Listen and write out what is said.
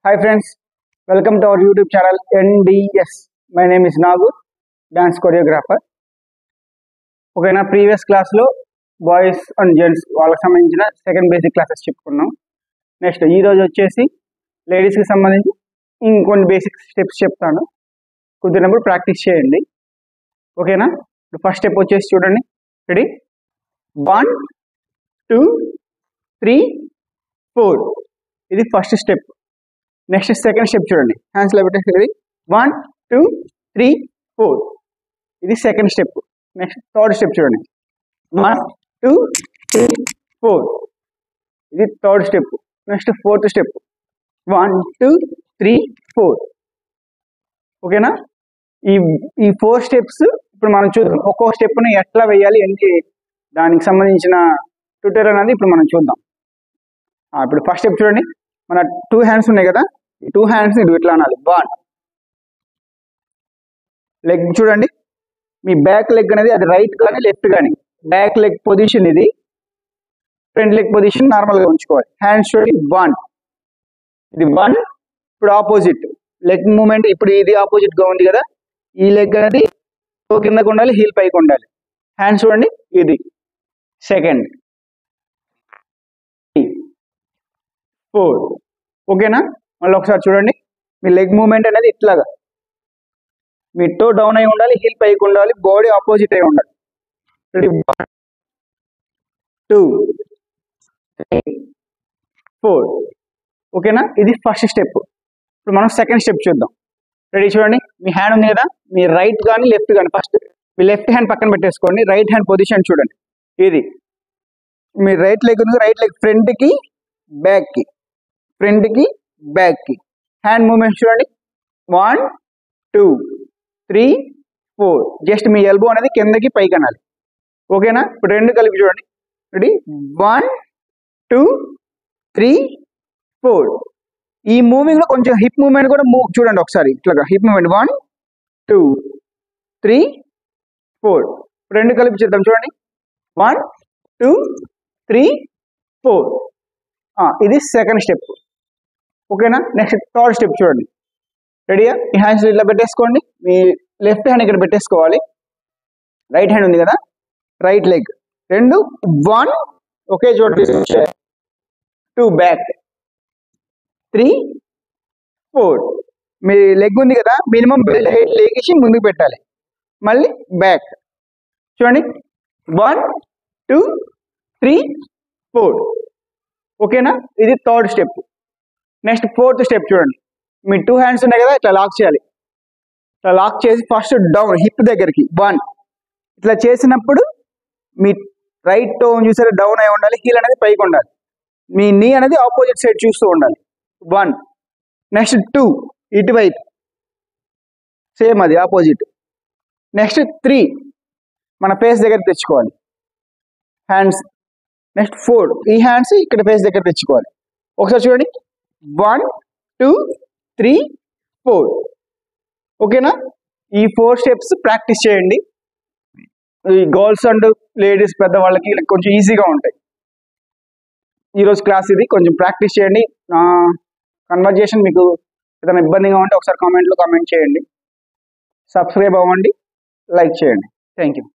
Hi friends, welcome to our YouTube channel NDS. My name is Nagu, dance choreographer ఓకేనా previous క్లాస్లో boys and gents వాళ్ళకి సంబంధించిన second basic classes చెప్పుకున్నాం next ఈ రోజు వచ్చేసి లేడీస్కి సంబంధించి ఇంకొన్ని బేసిక్ స్టెప్స్ చెప్తాను కుదిరినప్పుడు ప్రాక్టీస్ చేయండి ఓకేనా ఇప్పుడు ఫస్ట్ స్టెప్ వచ్చేసి చూడండి ready one two three four ఇది first step next second step చూడండి హ్యాండ్స్లో పెట్టేసి వన్ టూ త్రీ ఫోర్ ఇది second step next third step చూడండి వన్ టూ త్రీ ఫోర్ ఇది third step next fourth step one two three four ఓకేనా ఈ ఈ ఫోర్ స్టెప్స్ ఇప్పుడు మనం చూద్దాం ఒక్కో స్టెప్ని ఎట్లా వేయాలి ఏంటి దానికి సంబంధించిన ట్యూటర్ అనేది ఇప్పుడు మనం చూద్దాం ఆ, ఇప్పుడు ఫస్ట్ స్టెప్ చూడండి మన టూ హ్యాండ్స్ ఉన్నాయి కదా ఈ టూ హ్యాండ్స్ ఇటు ఇట్లా అనాలి వన్ లెగ్ చూడండి మీ బ్యాక్ లెగ్ అనేది అది రైట్ కానీ లెఫ్ట్ కానీ బ్యాక్ లెగ్ పొజిషన్ ఇది ఫ్రంట్ లెగ్ పొజిషన్ నార్మల్గా ఉంచుకోవాలి హ్యాండ్స్ చూడండి వన్ ఇది వన్ ఇప్పుడు ఆపోజిట్ లెగ్ మూమెంట్ ఇప్పుడు ఇది ఆపోజిట్ గా ఉంది కదా ఈ లెగ్ అనేది toe కిందకు ఉండాలి హీల్ పైకి ఉండాలి హ్యాండ్స్ చూడండి ఇది సెకండ్ ఫోర్ ఓకేనా మళ్ళీ ఒకసారి చూడండి మీ లెగ్ మూమెంట్ అనేది ఇట్లాగా మీ టో డౌన్ అయి ఉండాలి హీల్ పైకి ఉండాలి బాడీ ఆపోజిట్ అయి ఉండాలి టూ ఫోర్ ఓకేనా ఇది ఫస్ట్ స్టెప్ ఇప్పుడు మనం సెకండ్ స్టెప్ చూద్దాం రెడీ చూడండి మీ హ్యాండ్ ఉంది కదా మీ రైట్ కానీ లెఫ్ట్ కానీ ఫస్ట్ మీ లెఫ్ట్ హ్యాండ్ పక్కన పెట్టేసుకోండి రైట్ హ్యాండ్ పొజిషన్ చూడండి ఇది మీ రైట్ లెగ్ ఉంది రైట్ లెగ్ ఫ్రంట్కి బ్యాక్కి ఫ్రంట్కి బ్యాక్కి హ్యాండ్ మూమెంట్ చూడండి one two three four just మీ ఎల్బో అనేది కిందకి పైకి అనాలి ఓకేనా ఇప్పుడు రెండు కలిపి చూడండి ready one two three four ఈ మూవింగ్ లో కొంచెం హిప్ మూవ్మెంట్ కూడా మూవ్ చూడండి ఒకసారి ఇట్లాగా hip movement one two three four రెండు కలిపి చేద్దాం చూడండి వన్ టూ త్రీ ఫోర్ ఇది సెకండ్ స్టెప్ ఓకేనా నెక్స్ట్ థర్డ్ స్టెప్ చూడండి రెడీయా ఈ హ్యాండ్స్ ఇట్లా పెట్టేసుకోండి మీ లెఫ్ట్ హ్యాండ్ ఇక్కడ పెట్టేసుకోవాలి రైట్ హ్యాండ్ ఉంది కదా రైట్ లెగ్ రెండు వన్ ఒకే చోట టూ బ్యాక్ త్రీ ఫోర్ మీ లెగ్ ఉంది కదా మినిమం లేకేసి ముందుకు పెట్టాలి మళ్ళీ బ్యాక్ చూడండి వన్ టూ త్రీ ఫోర్ ఓకేనా ఇది third step next fourth step చూడండి మీ టూ హ్యాండ్స్ ఉన్నాయి కదా ఇట్లా లాక్ చేయాలి ఇట్లా లాక్ చేసి ఫస్ట్ డౌన్ హిప్ దగ్గరికి వన్ ఇట్లా చేసినప్పుడు మీ రైట్ టోన్ చూసారా డౌన్ అయి ఉండాలి హీల్ అనేది పైకి ఉండాలి మీ నీ అనేది ఆపోజిట్ సైడ్ చూస్తూ ఉండాలి వన్ నెక్స్ట్ టూ ఇటువైపు సేమ్ అది ఆపోజిట్ నెక్స్ట్ త్రీ మన ఫేస్ దగ్గర తెచ్చుకోవాలి హ్యాండ్స్ నెక్స్ట్ ఫోర్ ఈ హ్యాండ్స్ ఇక్కడ ఫేస్ దగ్గర తెచ్చుకోవాలి ఒకసారి చూడండి వన్ టూ త్రీ ఫోర్ ఓకేనా ఈ ఫోర్ స్టెప్స్ ప్రాక్టీస్ చేయండి ఈ గర్ల్స్ అండ్ లేడీస్ పెద్దవాళ్ళకి ఇలా కొంచెం ఈజీగా ఉంటాయి ఈరోజు క్లాస్ ఇది కొంచెం ప్రాక్టీస్ చేయండి కన్వర్జేషన్ మీకు ఏదైనా ఇబ్బందిగా ఉంటే ఒకసారి కామెంట్లో కామెంట్ చేయండి సబ్స్క్రైబ్ అవ్వండి లైక్ చేయండి థ్యాంక్ యూ